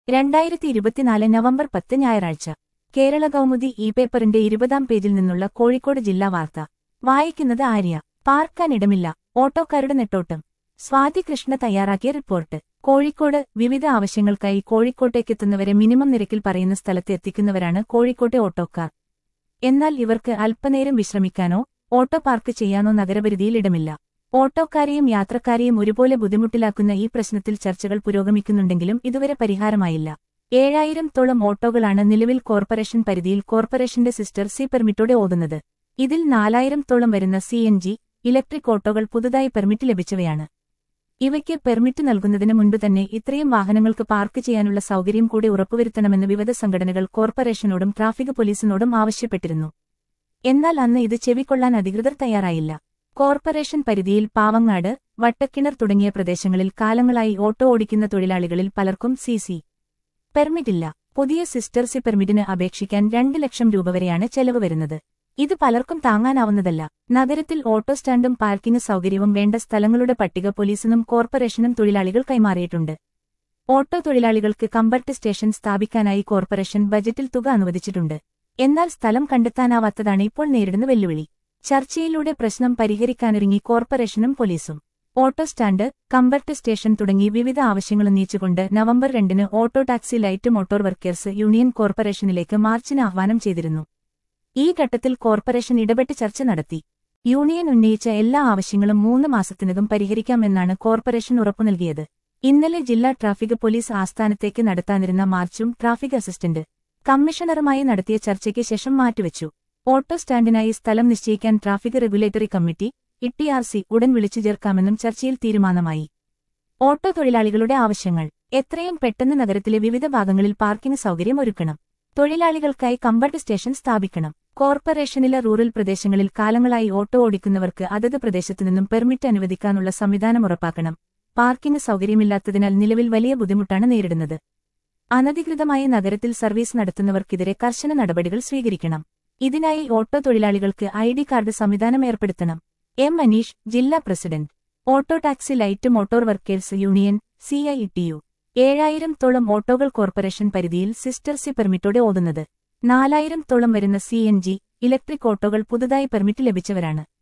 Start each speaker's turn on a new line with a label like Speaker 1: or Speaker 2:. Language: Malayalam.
Speaker 1: രണ്ടായിരത്തി ഇരുപത്തിനാല് നവംബർ പത്ത് ഞായറാഴ്ച കേരള കൗമുദി ഇ പേപ്പറിന്റെ ഇരുപതാം പേജിൽ നിന്നുള്ള കോഴിക്കോട് ജില്ലാ വാർത്ത വായിക്കുന്നത് ആര്യ പാർക്കാനിടമില്ല ഓട്ടോക്കാരുടെ നെട്ടോട്ടം സ്വാതി കൃഷ്ണ തയ്യാറാക്കിയ റിപ്പോർട്ട് കോഴിക്കോട് വിവിധ ആവശ്യങ്ങൾക്കായി കോഴിക്കോട്ടേക്കെത്തുന്നവരെ മിനിമം നിരക്കിൽ പറയുന്ന സ്ഥലത്ത് എത്തിക്കുന്നവരാണ് കോഴിക്കോട്ടെ ഓട്ടോക്കാർ എന്നാൽ ഇവർക്ക് അല്പനേരം വിശ്രമിക്കാനോ ഓട്ടോ പാർക്ക് ചെയ്യാനോ നഗരപരിധിയിൽ ഇടമില്ല ഓട്ടോക്കാരെയും യാത്രക്കാരെയും ഒരുപോലെ ബുദ്ധിമുട്ടിലാക്കുന്ന ഈ പ്രശ്നത്തിൽ ചർച്ചകൾ പുരോഗമിക്കുന്നുണ്ടെങ്കിലും ഇതുവരെ പരിഹാരമായില്ല ഏഴായിരം തോളം ഓട്ടോകളാണ് നിലവിൽ കോർപ്പറേഷൻ പരിധിയിൽ കോർപ്പറേഷന്റെ സിസ്റ്റർ സി പെർമിറ്റോടെ ഓടുന്നത് ഇതിൽ നാലായിരം തോളം വരുന്ന സി എൻ ജി ഇലക്ട്രിക് ഓട്ടോകൾ പുതുതായി പെർമിറ്റ് ലഭിച്ചവയാണ് ഇവയ്ക്ക് പെർമിറ്റ് നൽകുന്നതിന് മുൻപ് തന്നെ ഇത്രയും വാഹനങ്ങൾക്ക് പാർക്ക് ചെയ്യാനുള്ള സൗകര്യം കൂടി ഉറപ്പുവരുത്തണമെന്ന് വിവിധ സംഘടനകൾ കോർപ്പറേഷനോടും ട്രാഫിക് പോലീസിനോടും ആവശ്യപ്പെട്ടിരുന്നു എന്നാൽ അന്ന് ഇത് ചെവിക്കൊള്ളാൻ അധികൃതർ തയ്യാറായില്ല കോർപ്പറേഷൻ പരിധിയിൽ പാവങ്ങാട് വട്ടക്കിണർ തുടങ്ങിയ പ്രദേശങ്ങളിൽ കാലങ്ങളായി ഓട്ടോ ഓടിക്കുന്ന തൊഴിലാളികളിൽ പലർക്കും സി സി പെർമിറ്റില്ല പുതിയ സിസ്റ്റർ സി പെർമിറ്റിന് അപേക്ഷിക്കാൻ രണ്ട് ലക്ഷം രൂപ വരെയാണ് ചെലവ് വരുന്നത് ഇത് പലർക്കും താങ്ങാനാവുന്നതല്ല നഗരത്തിൽ ഓട്ടോ സ്റ്റാൻഡും പാർക്കിംഗ് സൗകര്യവും വേണ്ട സ്ഥലങ്ങളുടെ പട്ടിക പോലീസിനും കോർപ്പറേഷനും തൊഴിലാളികൾ കൈമാറിയിട്ടുണ്ട് ഓട്ടോ തൊഴിലാളികൾക്ക് കമ്പർട്ട് സ്റ്റേഷൻ സ്ഥാപിക്കാനായി കോർപ്പറേഷൻ ബജറ്റിൽ തുക അനുവദിച്ചിട്ടുണ്ട് എന്നാൽ സ്ഥലം കണ്ടെത്താനാവാത്തതാണ് ഇപ്പോൾ നേരിടുന്ന വെല്ലുവിളി ചർച്ചയിലൂടെ പ്രശ്നം പരിഹരിക്കാനൊരുങ്ങി കോർപ്പറേഷനും പോലീസും ഓട്ടോ സ്റ്റാൻഡ് കമ്പർട്ട് സ്റ്റേഷൻ തുടങ്ങി വിവിധ ആവശ്യങ്ങൾ ഉന്നയിച്ചുകൊണ്ട് നവംബർ രണ്ടിന് auto taxi light motor workers union കോർപ്പറേഷനിലേക്ക് മാർച്ചിന് ആഹ്വാനം ചെയ്തിരുന്നു ഈ ഘട്ടത്തിൽ കോർപ്പറേഷൻ ഇടപെട്ട് ചർച്ച നടത്തി യൂണിയൻ ഉന്നയിച്ച എല്ലാ ആവശ്യങ്ങളും മൂന്ന് മാസത്തിനകം പരിഹരിക്കാമെന്നാണ് കോർപ്പറേഷൻ ഉറപ്പു നൽകിയത് ഇന്നലെ ജില്ലാ ട്രാഫിക് പോലീസ് ആസ്ഥാനത്തേക്ക് നടത്താനിരുന്ന മാർച്ചും ട്രാഫിക് അസിസ്റ്റന്റ് കമ്മീഷണറുമായി നടത്തിയ ചർച്ചയ്ക്ക് ശേഷം മാറ്റിവെച്ചു ഓട്ടോ സ്റ്റാൻഡിനായി സ്ഥലം നിശ്ചയിക്കാൻ ട്രാഫിക് റെഗുലേറ്ററി കമ്മിറ്റി ഇട്ടിആർസി ഉടൻ വിളിച്ചു ചേർക്കാമെന്നും ചർച്ചയിൽ തീരുമാനമായി ഓട്ടോ തൊഴിലാളികളുടെ ആവശ്യങ്ങൾ എത്രയും പെട്ടെന്ന് നഗരത്തിലെ വിവിധ ഭാഗങ്ങളിൽ പാർക്കിംഗ് സൗകര്യം ഒരുക്കണം തൊഴിലാളികൾക്കായി കമ്പർട്ട് സ്റ്റേഷൻ സ്ഥാപിക്കണം കോർപ്പറേഷനിലെ റൂറൽ പ്രദേശങ്ങളിൽ കാലങ്ങളായി ഓട്ടോ ഓടിക്കുന്നവർക്ക് അതത് പ്രദേശത്തുനിന്നും പെർമിറ്റ് അനുവദിക്കാനുള്ള സംവിധാനം ഉറപ്പാക്കണം പാർക്കിംഗ് സൗകര്യമില്ലാത്തതിനാൽ നിലവിൽ വലിയ ബുദ്ധിമുട്ടാണ് നേരിടുന്നത് അനധികൃതമായി നഗരത്തിൽ സർവീസ് നടത്തുന്നവർക്കെതിരെ കർശന നടപടികൾ സ്വീകരിക്കണം ഇതിനായി ഓട്ടോ തൊഴിലാളികൾക്ക് ഐ ഡി കാർഡ് സംവിധാനം ഏർപ്പെടുത്തണം എം മനീഷ് ജില്ലാ president auto taxi light motor workers union CITU ഏഴായിരം തോളം ഓട്ടോകൾ കോർപ്പറേഷൻ പരിധിയിൽ സിസ്റ്റർ സി പെർമിറ്റോടെ ഓടുന്നത് നാലായിരം തോളം വരുന്ന സി എൻ ജി ഇലക്ട്രിക് ഓട്ടോകൾ പുതുതായി പെർമിറ്റ് ലഭിച്ചവരാണ്